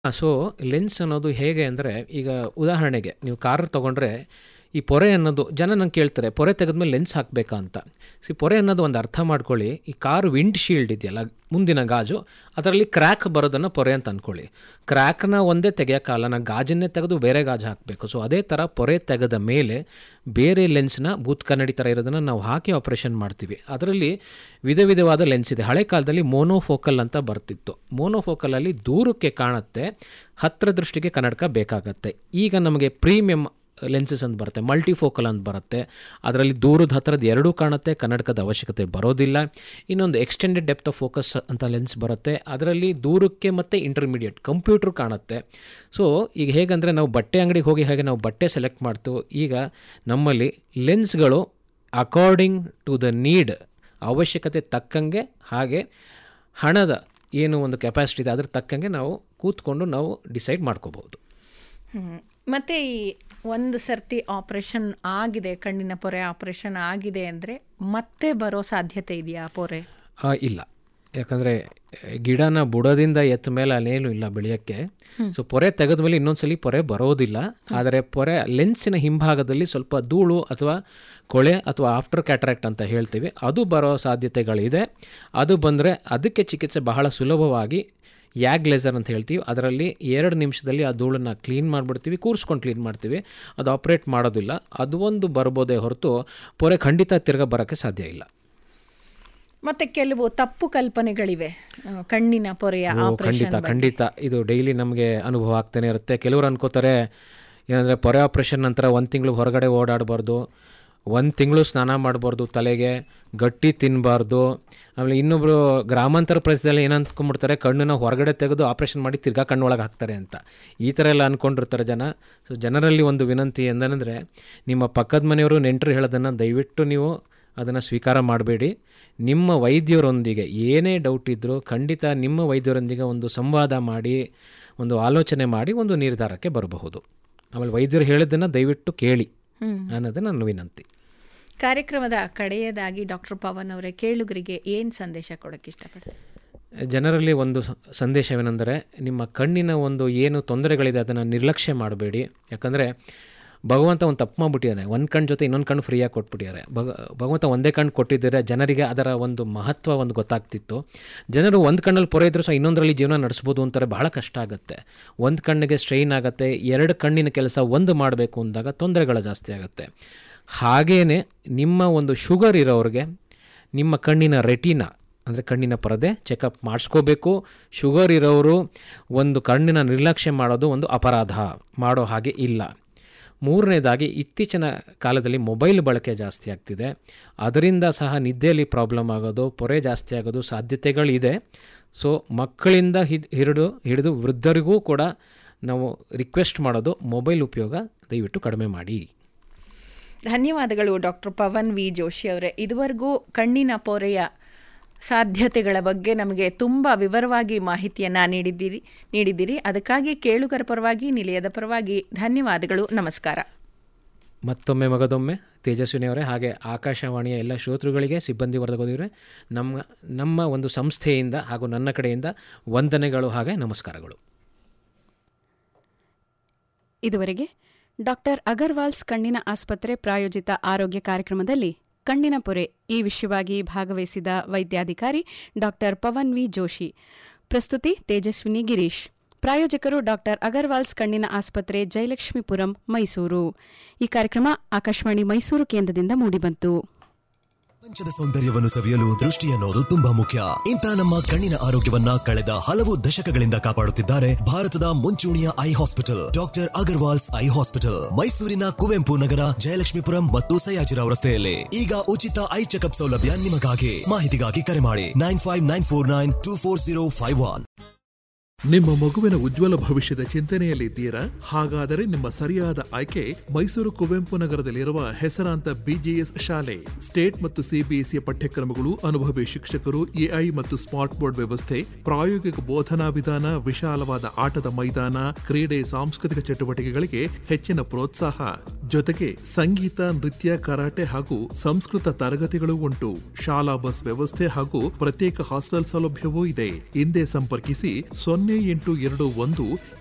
So lens ಅನ್ನೋದು ಹೇಗೆ ಅಂದರೆ ಈಗ ಉದಾಹರಣೆಗೆ ನೀವು ಕಾರ್ ತೊಗೊಂಡ್ರೆ ಈ ಪೊರೆ ಅನ್ನೋದು ಜನ ನಂಗೆ ಕೇಳ್ತಾರೆ ಪೊರೆ ತೆಗೆದ್ಮೇಲೆ ಲೆನ್ಸ್ ಹಾಕಬೇಕಾ ಅಂತ ಸಿ ಪೊರೆ ಅನ್ನೋದು ಒಂದು ಅರ್ಥ ಮಾಡ್ಕೊಳ್ಳಿ ಈ ಕಾರ್ ವಿಂಡ್ ಶೀಲ್ಡ್ ಇದೆಯಲ್ಲ ಮುಂದಿನ ಗಾಜು ಅದರಲ್ಲಿ ಕ್ರ್ಯಾಕ್ ಬರೋದನ್ನು ಪೊರೆ ಅಂತ ಅಂದ್ಕೊಳ್ಳಿ ಕ್ರ್ಯಾಕ್ನ ಒಂದೇ ತೆಗೆಯೋಕ್ಕಲ್ಲ ನಾನು ಗಾಜನ್ನೇ ತೆಗೆದು ಬೇರೆ ಗಾಜು ಹಾಕಬೇಕು ಸೊ ಅದೇ ಥರ ಪೊರೆ ತೆಗೆದ ಮೇಲೆ ಬೇರೆ ಲೆನ್ಸ್ನ ಬೂತ್ ಕನ್ನಡಿ ಥರ ಇರೋದನ್ನು ನಾವು ಹಾಕಿ ಆಪ್ರೇಷನ್ ಮಾಡ್ತೀವಿ ಅದರಲ್ಲಿ ವಿಧ ವಿಧವಾದ ಲೆನ್ಸ್ ಇದೆ ಹಳೆ ಕಾಲದಲ್ಲಿ ಮೋನೋಫೋಕಲ್ ಅಂತ ಬರ್ತಿತ್ತು ಮೋನೋಫೋಕಲಲ್ಲಿ ದೂರಕ್ಕೆ ಕಾಣುತ್ತೆ ಹತ್ತಿರ ದೃಷ್ಟಿಗೆ ಕನ್ನಡಕ ಬೇಕಾಗತ್ತೆ ಈಗ ನಮಗೆ ಪ್ರೀಮಿಯಂ ಲೆನ್ಸಸ್ ಅಂತ ಬರುತ್ತೆ ಮಲ್ಟಿಫೋಕಲ್ ಅಂತ ಬರುತ್ತೆ ಅದರಲ್ಲಿ ದೂರದ ಹತ್ತಿರದ ಎರಡೂ ಕಾಣುತ್ತೆ ಕನ್ನಡಕದ ಅವಶ್ಯಕತೆ ಬರೋದಿಲ್ಲ ಇನ್ನೊಂದು ಎಕ್ಸ್ಟೆಂಡೆಡ್ ಡೆಪ್ತ್ ಆಫ್ ಫೋಕಸ್ ಅಂತ ಲೆನ್ಸ್ ಬರುತ್ತೆ ಅದರಲ್ಲಿ ದೂರಕ್ಕೆ ಮತ್ತು ಇಂಟರ್ಮೀಡಿಯೇಟ್ ಕಂಪ್ಯೂಟ್ರ್ ಕಾಣುತ್ತೆ ಸೊ ಈಗ ಹೇಗಂದರೆ ನಾವು ಬಟ್ಟೆ ಅಂಗಡಿಗೆ ಹೋಗಿ ಹಾಗೆ ನಾವು ಬಟ್ಟೆ ಸೆಲೆಕ್ಟ್ ಮಾಡ್ತೀವಿ ಈಗ ನಮ್ಮಲ್ಲಿ ಲೆನ್ಸ್ಗಳು ಅಕಾರ್ಡಿಂಗ್ ಟು ದ ನೀಡ್ ಅವಶ್ಯಕತೆ ತಕ್ಕಂಗೆ ಹಾಗೆ ಹಣದ ಏನು ಒಂದು ಕೆಪಾಸಿಟಿ ಇದೆ ಅದ್ರ ತಕ್ಕಂಗೆ ನಾವು ಕೂತ್ಕೊಂಡು ನಾವು ಡಿಸೈಡ್ ಮಾಡ್ಕೋಬಹುದು ಹ್ಮ್. ಮತ್ತೆ ಈ ಒಂದು ಸರ್ತಿ ಆಪರೇಷನ್ ಆಗಿದೆ ಕಣ್ಣಿನ ಪೊರೆ ಆಪರೇಷನ್ ಆಗಿದೆ ಅಂದರೆ ಮತ್ತೆ ಬರೋ ಸಾಧ್ಯತೆ ಇದೆಯಾ ಆ ಪೊರೆ ಆ, ಇಲ್ಲ ಯಾಕಂದರೆ ಗಿಡನ ಬುಡದಿಂದ ಎತ್ತ ಮೇಲೆ ಅಲ್ಲೇನು ಇಲ್ಲ ಬೆಳೆಯೋಕ್ಕೆ ಸೊ ಪೊರೆ ತೆಗೆದ ಮೇಲೆ ಇನ್ನೊಂದ್ಸಲಿ ಪೊರೆ ಬರೋದಿಲ್ಲ ಆದರೆ ಪೊರೆ ಲೆನ್ಸಿನ ಹಿಂಭಾಗದಲ್ಲಿ ಸ್ವಲ್ಪ ಧೂಳು ಅಥವಾ ಕೊಳೆ ಅಥವಾ ಆಫ್ಟರ್ ಕ್ಯಾಟ್ರಾಕ್ಟ್ ಅಂತ ಹೇಳ್ತೀವಿ ಅದು ಬರೋ ಸಾಧ್ಯತೆಗಳಿದೆ ಅದು ಬಂದರೆ ಅದಕ್ಕೆ ಚಿಕಿತ್ಸೆ ಬಹಳ ಸುಲಭವಾಗಿ ಯಾಗ್ ಲೇಸರ್ ಅಂತ ಹೇಳ್ತೀವಿ ಅದರಲ್ಲಿ ಎರಡು ನಿಮಿಷದಲ್ಲಿ ಆ ಧೂಳನ್ನು ಕ್ಲೀನ್ ಮಾಡಿಬಿಡ್ತೀವಿ ಕೂರಿಸ್ಕೊಂಡು ಕ್ಲೀನ್ ಮಾಡ್ತೀವಿ ಅದು ಆಪ್ರೇಟ್ ಮಾಡೋದಿಲ್ಲ ಅದು ಒಂದು ಬರ್ಬೋದೇ ಹೊರತು ಪೊರೆ ಖಂಡಿತ ತಿರ್ಗಾ ಬರೋಕ್ಕೆ ಸಾಧ್ಯ ಇಲ್ಲ ಮತ್ತೆ ಕೆಲವು ತಪ್ಪು ಕಲ್ಪನೆಗಳಿವೆ ಆ, ಕಣ್ಣಿನ ಪೊರೆಯ ಓ, ಆಪರೇಷನ್ ಖಂಡಿತ ಖಂಡಿತ ಇದು ಡೈಲಿ ನಮಗೆ ಅನುಭವ ಆಗ್ತಾನೆ ಇರುತ್ತೆ ಕೆಲವರು ಅನ್ಕೋತಾರೆ ಏನಂದರೆ ಪೊರೆ ಆಪ್ರೇಷನ್ ನಂತರ ಒಂದು ತಿಂಗಳು ಹೊರಗಡೆ ಓಡಾಡಬಾರ್ದು ಒಂದು ತಿಂಗಳು ಸ್ನಾನ ಮಾಡಬಾರ್ದು ತಲೆಗೆ ಗಟ್ಟಿ ತಿನ್ನಬಾರ್ದು ಆಮೇಲೆ ಇನ್ನೊಬ್ಬರು ಗ್ರಾಮಾಂತರ ಪ್ರದೇಶದಲ್ಲಿ ಏನು ಅಂದ್ಕೊಂಡ್ಬಿಡ್ತಾರೆ ಕಣ್ಣನ್ನ ಹೊರಗಡೆ ತೆಗೆದು ಆಪ್ರೇಷನ್ ಮಾಡಿ ತಿರ್ಗಾ ಕಣ್ಣೊಳಗೆ ಹಾಕ್ತಾರೆ ಅಂತ ಈ ಥರ ಎಲ್ಲ ಅಂದ್ಕೊಂಡಿರ್ತಾರೆ ಜನ ಸೊ ಜನರಲ್ಲಿ ಒಂದು ವಿನಂತಿ ಎಂದನೆಂದರೆ ನಿಮ್ಮ ಪಕ್ಕದ ಮನೆಯವರು ನೆಂಟರು ಹೇಳೋದನ್ನು ದಯವಿಟ್ಟು ನೀವು ಅದನ್ನು ಸ್ವೀಕಾರ ಮಾಡಬೇಡಿ ನಿಮ್ಮ ವೈದ್ಯರೊಂದಿಗೆ ಏನೇ ಡೌಟ್ ಇದ್ದರೂ ಖಂಡಿತ ನಿಮ್ಮ ವೈದ್ಯರೊಂದಿಗೆ ಒಂದು ಸಂವಾದ ಮಾಡಿ ಒಂದು ಆಲೋಚನೆ ಮಾಡಿ ಒಂದು ನಿರ್ಧಾರಕ್ಕೆ ಬರಬಹುದು ಆಮೇಲೆ ವೈದ್ಯರು ಹೇಳಿದ್ದನ್ನು ದಯವಿಟ್ಟು ಕೇಳಿ ಅನ್ನೋದು ನನ್ನ ವಿನಂತಿ ಕಾರ್ಯಕ್ರಮದ ಕಡೆಯದಾಗಿ ಡಾಕ್ಟರ್ ಪವನ್ ಅವರೇ ಕೇಳುಗರಿಗೆ ಏನು ಸಂದೇಶ ಕೊಡೋಕ್ಕೆ ಇಷ್ಟಪಡ್ತಾರೆ ಜನರಲ್ಲಿ ಒಂದು ಸ- ಸಂದೇಶವೇನೆಂದರೆ ನಿಮ್ಮ ಕಣ್ಣಿನ ಒಂದು ಏನು ತೊಂದರೆಗಳಿದೆ ಅದನ್ನು ನಿರ್ಲಕ್ಷ್ಯ ಮಾಡಬೇಡಿ ಯಾಕಂದರೆ ಭಗವಂತ ಒಂದು ತಪ್ಪು ಮಾಡಿಬಿಟ್ಟಿದ್ದಾನೆ ಒಂದು ಕಣ್ಣು ಜೊತೆ ಇನ್ನೊಂದು ಕಣ್ಣು ಫ್ರೀಯಾಗಿ ಕೊಟ್ಬಿಟ್ಟಿದ್ದಾರೆ ಭಗ ಭಗವಂತ ಒಂದೇ ಕಣ್ಣು ಕೊಟ್ಟಿದ್ದರೆ ಜನರಿಗೆ ಅದರ ಒಂದು ಮಹತ್ವ ಒಂದು ಗೊತ್ತಾಗ್ತಿತ್ತು ಜನರು ಒಂದು ಕಣ್ಣಲ್ಲಿ ಪೊರೆ ಇದ್ರೂ ಸಹ ಇನ್ನೊಂದರಲ್ಲಿ ಜೀವನ ನಡೆಸ್ಬೋದು ಅಂತಾರೆ ಬಹಳ ಕಷ್ಟ ಆಗುತ್ತೆ ಒಂದು ಕಣ್ಣಿಗೆ ಸ್ಟ್ರೈನ್ ಆಗುತ್ತೆ ಎರಡು ಕಣ್ಣಿನ ಕೆಲಸ ಒಂದು ಮಾಡಬೇಕು ಅಂದಾಗ ತೊಂದರೆಗಳು ಜಾಸ್ತಿ ಆಗುತ್ತೆ ಹಾಗೇ ನಿಮ್ಮ ಒಂದು ಶುಗರ್ ಇರೋರಿಗೆ ನಿಮ್ಮ ಕಣ್ಣಿನ ರೆಟಿನಾ ಅಂದರೆ ಕಣ್ಣಿನ ಪರದೆ ಚೆಕಪ್ ಮಾಡಿಸ್ಕೋಬೇಕು ಶುಗರ್ ಇರೋರು ಒಂದು ಕಣ್ಣಿನ ನಿರ್ಲಕ್ಷ್ಯ ಮಾಡೋದು ಒಂದು ಅಪರಾಧ ಮಾಡೋ ಹಾಗೆ ಇಲ್ಲ ಮೂರನೇದಾಗಿ ಇತ್ತೀಚಿನ ಕಾಲದಲ್ಲಿ ಮೊಬೈಲ್ ಬಳಕೆ ಜಾಸ್ತಿ ಆಗ್ತಿದೆ ಅದರಿಂದ ಸಹ ನಿದ್ದೆಯಲ್ಲಿ ಪ್ರಾಬ್ಲಮ್ ಆಗೋದು ಪೊರೆ ಜಾಸ್ತಿ ಆಗೋದು ಸಾಧ್ಯತೆಗಳಿದೆ ಸೊ ಮಕ್ಕಳಿಂದ ಹಿ- ಹಿಡಿದು ಹಿಡಿದು ವೃದ್ಧರಿಗೂ ಕೂಡ ನಾವು ರಿಕ್ವೆಸ್ಟ್ ಮಾಡೋದು ಮೊಬೈಲ್ ಉಪಯೋಗ ದಯವಿಟ್ಟು ಕಡಿಮೆ ಮಾಡಿ ಧನ್ಯವಾದಗಳು ಡಾಕ್ಟರ್ ಪವನ್ ವಿ ಜೋಶಿ ಅವರೇ ಇದುವರೆಗೂ ಕಣ್ಣಿನ ಪೊರೆಯ ಸಾಧ್ಯತೆಗಳ ಬಗ್ಗೆ ನಮಗೆ ತುಂಬ ವಿವರವಾಗಿ ಮಾಹಿತಿಯನ್ನು ನೀಡಿದ್ದೀರಿ ನೀಡಿದ್ದೀರಿ ಅದಕ್ಕಾಗಿ ಕೇಳುಗರ ಪರವಾಗಿ ನಿಲಯದ ಪರವಾಗಿ ಧನ್ಯವಾದಗಳು ನಮಸ್ಕಾರ ಮತ್ತೊಮ್ಮೆ ಮಗದೊಮ್ಮೆ ತೇಜಸ್ವಿನಿಯವರೇ ಹಾಗೆ ಆಕಾಶವಾಣಿಯ ಎಲ್ಲ ಶ್ರೋತೃಗಳಿಗೆ ಸಿಬ್ಬಂದಿ ವರ್ಗದವರೇ ನಮ್ಮ ನಮ್ಮ ಒಂದು ಸಂಸ್ಥೆಯಿಂದ ಹಾಗೂ ನನ್ನ ಕಡೆಯಿಂದ ವಂದನೆಗಳು ಹಾಗೆ ನಮಸ್ಕಾರಗಳು ಇದುವರೆಗೆ ಡಾಕ್ಟರ್ ಅಗರ್ವಾಲ್ಸ್ ಕಣ್ಣಿನ ಆಸ್ಪತ್ರೆ ಪ್ರಾಯೋಜಿತ ಆರೋಗ್ಯ ಕಾರ್ಯಕ್ರಮದಲ್ಲಿ ಕಣ್ಣಿನ ಪೊರೆ ಈ ವಿಷಯವಾಗಿ ಭಾಗವಹಿಸಿದ ವೈದ್ಯಾಧಿಕಾರಿ ಡಾಕ್ಟರ್ ಪವನ್ ವಿ ಜೋಶಿ ಪ್ರಸ್ತುತಿ ತೇಜಸ್ವಿನಿ ಗಿರೀಶ್ ಪ್ರಾಯೋಜಕರು ಡಾಕ್ಟರ್ ಅಗರ್ವಾಲ್ಸ್ ಕಣ್ಣಿನ ಆಸ್ಪತ್ರೆ ಜಯಲಕ್ಷ್ಮೀಪುರಂ ಮೈಸೂರು ಈ ಕಾರ್ಯಕ್ರಮ ಆಕಾಶವಾಣಿ ಮೈಸೂರು ಕೇಂದ್ರದಿಂದ ಮೂಡಿಬಂತು ಪ್ರಪಂಚದ ಸೌಂದರ್ಯವನ್ನು ಸವಿಯಲು ದೃಷ್ಟಿ ಅನ್ನೋದು ತುಂಬಾ ಮುಖ್ಯ ಇಂಥ ನಮ್ಮ ಕಣ್ಣಿನ ಆರೋಗ್ಯವನ್ನ ಕಳೆದ ಹಲವು ದಶಕಗಳಿಂದ ಕಾಪಾಡುತ್ತಿದ್ದಾರೆ ಭಾರತದ ಮುಂಚೂಣಿಯ eye hospital doctor Agarwals eye hospital ಮೈಸೂರಿನ ಕುವೆಂಪು ನಗರ ಜಯಲಕ್ಷ್ಮೀಪುರಂ ಮತ್ತು ಸಯಾಜಿರಾವ್ ರಸ್ತೆಯಲ್ಲಿ ಈಗ ಉಚಿತ ಐ ಚೆಕಪ್ ಸೌಲಭ್ಯ ನಿಮಗಾಗಿ ಮಾಹಿತಿಗಾಗಿ ಕರೆ ಮಾಡಿ nine five nine four nine two four zero five one ನಿಮ್ಮ ಮಗುವಿನ ಉಜ್ವಲ ಭವಿಷ್ಯದ ಚಿಂತನೆಯಲ್ಲಿದ್ದೀರಾ ಹಾಗಾದರೆ ನಿಮ್ಮ ಸರಿಯಾದ ಆಯ್ಕೆ ಮೈಸೂರು ಕುವೆಂಪು ನಗರದಲ್ಲಿರುವ ಹೆಸರಾಂತ ಬಿಜಿಎಸ್ ಶಾಲೆ ಸ್ಟೇಟ್ ಮತ್ತು ಸಿಬಿಎಸ್ಇ ಪಠ್ಯಕ್ರಮಗಳು ಅನುಭವಿ ಶಿಕ್ಷಕರು ಎಐ ಮತ್ತು ಸ್ಮಾರ್ಟ್ ಬೋರ್ಡ್ ವ್ಯವಸ್ಥೆ ಪ್ರಾಯೋಗಿಕ ಬೋಧನಾ ವಿಧಾನ ವಿಶಾಲವಾದ ಆಟದ ಮೈದಾನ ಕ್ರೀಡೆ ಸಾಂಸ್ಕೃತಿಕ ಚಟುವಟಿಕೆಗಳಿಗೆ ಹೆಚ್ಚಿನ ಪ್ರೋತ್ಸಾಹ ಜೊತೆಗೆ ಸಂಗೀತ ನೃತ್ಯ ಕರಾಟೆ ಹಾಗೂ ಸಂಸ್ಕೃತ ತರಗತಿಗಳು ಉಂಟು ಶಾಲಾ ಬಸ್ ವ್ಯವಸ್ಥೆ ಹಾಗೂ ಪ್ರತ್ಯೇಕ ಹಾಸ್ಟೆಲ್ ಸೌಲಭ್ಯವೂ ಇದೆ ಹಿಂದೆ ಸಂಪರ್ಕಿಸಿ ಸೊನ್ನೆ ಎಂಟು ಎರಡು ಒಂದು